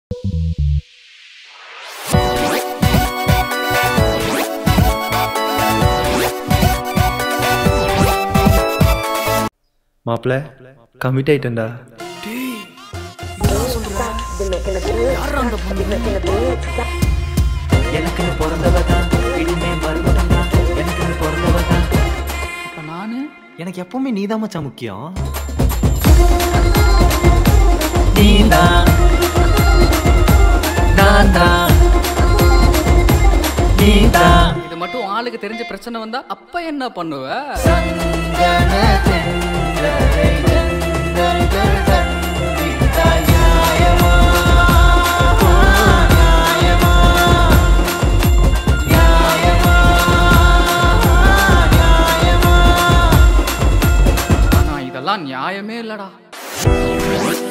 மாப்பிள்ள கமிட் ஆயிட்டேன்டா எனக்குன்னு பிறந்தவ தான் இனிமே மறுபடியும் தான் எனக்குன்னு பிறந்தவ தான் அப்ப நானு எனக்கு எப்பவுமே நீதான் மச்சான் முக்கியம் நீதான் நான் தான் நீதான் இது மட்டும் ஆளுக்கு தெரிஞ்ச பிரச்சனை வந்தா அப்ப என்ன பண்ணுவ சந்தன தென்றலை தென்றல்கள் தந்திட்டாய் நியாயமா நியாயமா நியாயமா நியாயமா ஆனா இதெல்லாம் நியாயமே இல்லடா